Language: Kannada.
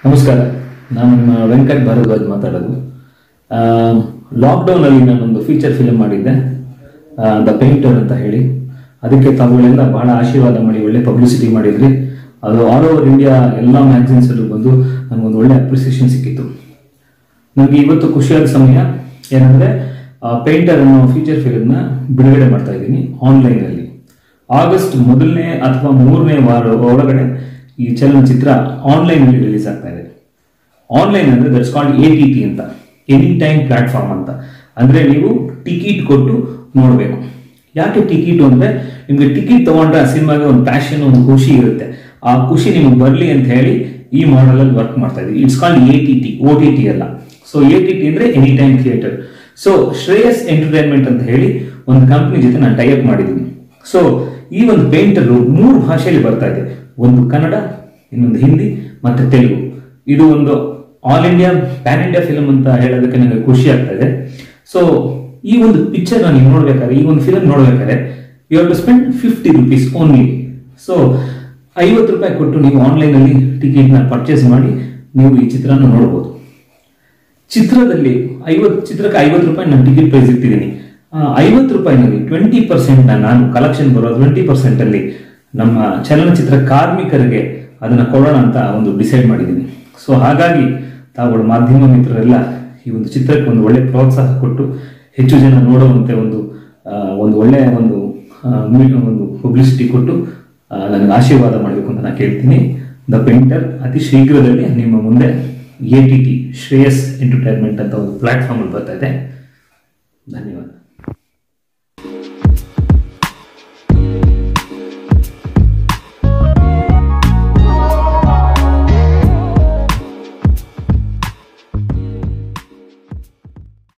ನಮಸ್ಕಾರ ನಾನು ನಿಮ್ಮ ವೆಂಕಟ್ ಭಾರದ್ವಾಜ್ ಮಾತಾಡೋದು ಲಾಕ್ಡೌನಲ್ಲಿ ನಾನೊಂದು ಫೀಚರ್ ಫಿಲ್ಮ್ ಮಾಡಿದ್ದೆ ದ ಪೇಂಟರ್ ಅಂತ ಹೇಳಿ ಅದಕ್ಕೆ ತಾವುಗಳೆಲ್ಲ ಬಹಳ ಆಶೀರ್ವಾದ ಮಾಡಿ ಒಳ್ಳೆ ಪಬ್ಲಿಸಿಟಿ ಮಾಡಿದ್ರಿ ಅದು ಆಲ್ ಓವರ್ ಇಂಡಿಯಾ ಎಲ್ಲ ಮ್ಯಾಗಝಿನ್ಸಲ್ಲೂ ಬಂದು ನನಗೊಂದು ಒಳ್ಳೆ ಅಪ್ರಿಸಿಯೇಷನ್ ಸಿಕ್ಕಿತ್ತು ನನಗೆ ಇವತ್ತು ಖುಷಿಯಾದ ಸಮಯ ಏನಂದ್ರೆ ಪೇಂಟರ್ ಅನ್ನೋ ಫೀಚರ್ ಫಿಲ್ಮ್ನ ಬಿಡುಗಡೆ ಮಾಡ್ತಾ ಇದ್ದೀನಿ ಆನ್ಲೈನಲ್ಲಿ ಆಗಸ್ಟ್ ಮೊದಲನೇ ಅಥವಾ ಮೂರನೇ ವಾರ ಒಳಗಡೆ ಈ ಚಲನಚಿತ್ರ ಆನ್ಲೈನಲ್ಲಿ ರಿಲೀಸ್ ಆಗ್ತಾ ಇದೆ ಆನ್ಲೈನ್ ಅಂದ್ರೆ that's called A T T ಅಂತ ಎನಿ ಟೈಮ್ ಪ್ಲಾಟ್ಫಾರ್ಮ್ ಅಂತ ಅಂದ್ರೆ ನೀವು ಟಿಕೆಟ್ ಕೊಟ್ಟು ನೋಡಬೇಕು ಯಾಕೆ ಟಿಕೆಟ್ ಅಂದ್ರೆ ನಿಮ್ಗೆ ಟಿಕೆಟ್ ತಗೊಂಡ್ರೆ ಆ ಸಿನಿಮಾಗೆ ಒಂದು ಪ್ಯಾಷನ್ ಒಂದು ಖುಷಿ ಇರುತ್ತೆ ಆ ಖುಷಿ ನಿಮಗೆ ಬರಲಿ ಅಂತ ಹೇಳಿ ಈ ಮಾಡೆಲ್ ಅಲ್ಲಿ ವರ್ಕ್ ಮಾಡ್ತಾ ಇದೀವಿ it's called A T T O T T ಅಲ್ಲ ಸೊ ಎ ಟಿ ಟಿ ಅಂದ್ರೆ any time theatre so Shreyas entertainment ಅಂತ ಹೇಳಿ ಒಂದು ಕಂಪ್ನಿ ಜೊತೆ ನಾನು ಟೈಅಪ್ ಮಾಡಿದ್ದೀನಿ ಸೊ ಈ ಒಂದು ಪೇಂಟರ್ ಮೂರು ಭಾಷೆಯಲ್ಲಿ ಬರ್ತಾ ಇದೆ ಒಂದು ಕನ್ನಡ ಇನ್ನೊಂದು ಹಿಂದಿ ಮತ್ತೆ ತೆಲುಗು ಇದು ಒಂದು all India pan India film ಅಂತ ಹೇಳೋದಕ್ಕೆ ನನಗೆ ಖುಷಿ ಆಗ್ತಾ ಇದೆ ಸೊ ಈ ಒಂದು ಪಿಕ್ಚರ್ ನೀವು ನೋಡ್ಬೇಕಾದ್ರೆ ಈ ಒಂದು ಫಿಲ್ಮ್ ನೋಡ್ಬೇಕಾದ್ರೆ you have to spend fifty rupees only so ಐವತ್ತು ರೂಪಾಯಿ ಕೊಟ್ಟು ನೀವು ಆನ್ಲೈನಲ್ಲಿ ಟಿಕೆಟ್ನ ಪರ್ಚೇಸ್ ಮಾಡಿ ನೀವು ಈ ಚಿತ್ರನ ನೋಡ್ಬೋದು ಚಿತ್ರದಲ್ಲಿ ಐವತ್ತು ಚಿತ್ರಕ್ಕೆ ಐವತ್ತು ರೂಪಾಯಿ ನಾನು ಟಿಕೆಟ್ ಪ್ರೈಸ್ ಇಟ್ಟಿದ್ದೀನಿ ಐವತ್ತು ರೂಪಾಯಿನಲ್ಲಿ ಟ್ವೆಂಟಿ ಪರ್ಸೆಂಟ್ ನಾನು ಕಲೆಕ್ಷನ್ ಬರೋ ಟ್ವೆಂಟಿ ಪರ್ಸೆಂಟ್ ಅಲ್ಲಿ ನಮ್ಮ ಚಲನಚಿತ್ರ ಕಾರ್ಮಿಕರಿಗೆ ಅದನ್ನ ಕೊಡೋಣ ಅಂತ ಒಂದು ಡಿಸೈಡ್ ಮಾಡಿದ್ದೀನಿ ಸೊ ಹಾಗಾಗಿ ತಾವುಗಳು ಮಾಧ್ಯಮ ಮಿತ್ರರೆಲ್ಲ ಈ ಒಂದು ಚಿತ್ರಕ್ಕೆ ಒಂದು ಒಳ್ಳೆ ಪ್ರೋತ್ಸಾಹ ಕೊಟ್ಟು ಹೆಚ್ಚು ಜನ ನೋಡುವಂತೆ ಒಂದು ಆ, ಒಂದು ಒಳ್ಳೆಯ ಒಂದು ಆ, ಮಿ- ಒಂದು ಪಬ್ಲಿಸಿಟಿ ಕೊಟ್ಟು ಆ, ನನಗೆ ಆಶೀರ್ವಾದ ಮಾಡಬೇಕು ಅಂತ ನಾನು ಕೇಳ್ತೀನಿ ದ ಪೇಂಟರ್ ಅತಿ ಶೀಘ್ರದಲ್ಲಿ ನಿಮ್ಮ ಮುಂದೆ A T T Shreyas entertainment ಅಂತ ಒಂದು ಪ್ಲಾಟ್ಫಾರ್ಮ್ ಬರ್ತಾ ಇದೆ ಧನ್ಯವಾದ